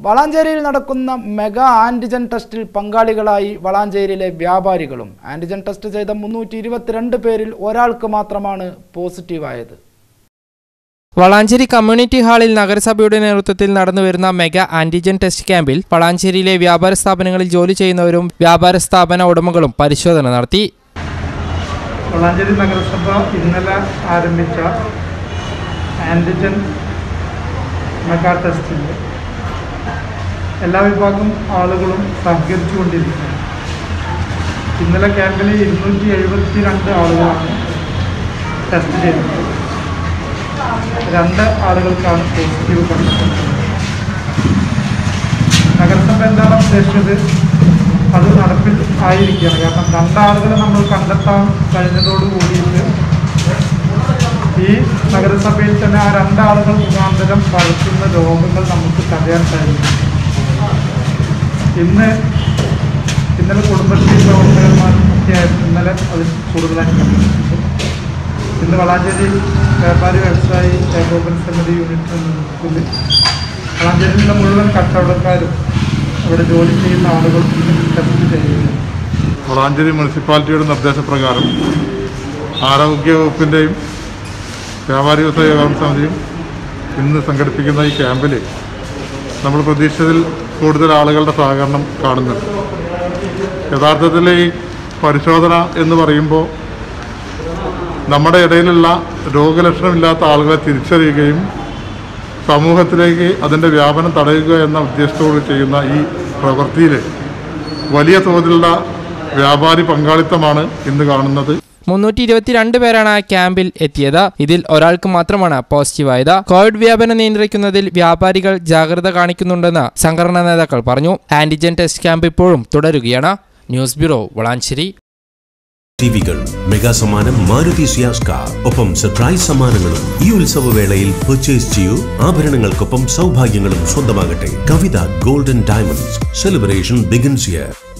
വളാഞ്ചേരിയിൽ നടക്കുന്ന mega antigen ടെസ്റ്റിൽ പങ്കാളികളായി വളാഞ്ചേരിയിലെ വ്യാപാരികളും ആന്റിജൻ ടെസ്റ്റ് ചെയ്ത മുന്നൂറ്റി ഇരുപത്തിരണ്ട് പേരിൽ ഒരാൾക്ക് മാത്രമാണ് പോസിറ്റീവായത് വളാഞ്ചേരി കമ്മ്യൂണിറ്റി ഹാളിൽ നഗരസഭയുടെ നേതൃത്വത്തിൽ നടന്നുവരുന്ന മെഗാ ആന്റിജൻ ടെസ്റ്റ് ക്യാമ്പിൽ വളാഞ്ചേരിയിലെ വ്യാപാര സ്ഥാപനങ്ങളിൽ ജോലി ചെയ്യുന്നവരും വ്യാപാര സ്ഥാപന ഉടമകളും പരിശോധന നടത്തി വളാഞ്ചേരി നഗരസഭ ഇന്നലെ ആരംഭിച്ച ആൻറ്റിജൻ മെഗാ ടെസ്റ്റിൽ എല്ലാ വിഭാഗം ആളുകളും സഹകരിച്ചു കൊണ്ടിരിക്കുകയാണ് ഇന്നലെ ക്യാമ്പിൽ ഇരുന്നൂറ്റി എഴുപത്തി രണ്ട് ആളുകളാണ് ടെസ്റ്റ് ചെയ്തത് രണ്ട് ആളുകൾക്കാണ് പോസിറ്റീവ് കണ്ടിട്ടുള്ളത് നഗരസഭ എന്താണ് ഉദ്ദേശിച്ചത് അത് നടപ്പിൽ ആയിരിക്കുകയാണ് കാരണം രണ്ടാളുകളെ നമ്മൾ കണ്ടെത്താൻ കഴിഞ്ഞതോട് കൂടിയിട്ട് ഈ നഗരസഭയിൽ തന്നെ ആ രണ്ടാളുകൾ മുഖാന്തരം പരത്തുന്ന രോഗങ്ങൾ നമുക്ക് തടയാൻ കഴിയും ഇന്ന് ഇന്നലെ കുടുംബശ്രീ പ്രവർത്തകന്മാരും ഒക്കെയായിരുന്നു ഇന്നലെ അതിൽ കൂടുതലായി കണ്ടിട്ടുണ്ട് ഇന്ന് വളാഞ്ചേരി വ്യാപാരി വ്യവസായി ഏകോപന സമിതി യൂണിറ്റിന്റെ നേതൃത്വത്തിൽ വളാഞ്ചേരിയിലുള്ള മുഴുവൻ കച്ചവടക്കാരും അവിടെ ജോലി ചെയ്യുന്ന ആളുകൾ ടെസ്റ്റ് ചെയ്യുകയാണ് വളാഞ്ചേരി മുനിസിപ്പാലിറ്റിയുടെ നിർദ്ദേശപ്രകാരം ആരോഗ്യവകുപ്പിൻ്റെയും വ്യാപാരി വ്യവസായ ഏകോപന സമിതിയും ഇന്ന് സംഘടിപ്പിക്കുന്ന ഈ ക്യാമ്പിൽ നമ്മൾ പ്രതീക്ഷിച്ചതിൽ കൂടുതൽ ആളുകളുടെ സഹകരണം കാണുന്നുണ്ട് യഥാർത്ഥത്തിൽ ഈ പരിശോധന എന്ന് പറയുമ്പോൾ നമ്മുടെ ഇടയിലുള്ള രോഗലക്ഷണമില്ലാത്ത ആളുകളെ തിരിച്ചറിയുകയും സമൂഹത്തിലേക്ക് അതിൻ്റെ വ്യാപനം തടയുക എന്ന ഉദ്ദേശത്തോട് ചെയ്യുന്ന ഈ പ്രവൃത്തിയിൽ വലിയ തോതിലുള്ള വ്യാപാരി പങ്കാളിത്തമാണ് ഇന്ന് കാണുന്നത് മുന്നൂറ്റി ഇരുപത്തിരണ്ട് പേരാണ് ക്യാമ്പിൽ എത്തിയത് ഇതിൽ ഒരാൾക്ക് മാത്രമാണ് പോസിറ്റീവായത് കോവിഡ് വ്യാപനം നിയന്ത്രിക്കുന്നതിൽ വ്യാപാരികൾ ജാഗ്രത കാണിക്കുന്നുണ്ടെന്ന് സംഘടനാ നേതാക്കൾ പറഞ്ഞു ആന്റിജൻ ടെസ്റ്റ് ക്യാമ്പ് ഇപ്പോഴും തുടരുകയാണ് ന്യൂസ് ബ്യൂറോ വളാഞ്ചേരി ടിവികൾ മെഗാ സമ്മാനം മാരുതി സിയാസ് കാർ ഒപ്പം സർപ്രൈസ് സമ്മാനങ്ങളും ഈ ഉത്സവവേളയിൽ പർച്ചേസ് ചെയ്യൂ ആഭരണങ്ങൾക്കൊപ്പം സൗഭാഗ്യങ്ങളും സ്വന്തമാകട്ടെ Kavitha golden diamonds celebration begins here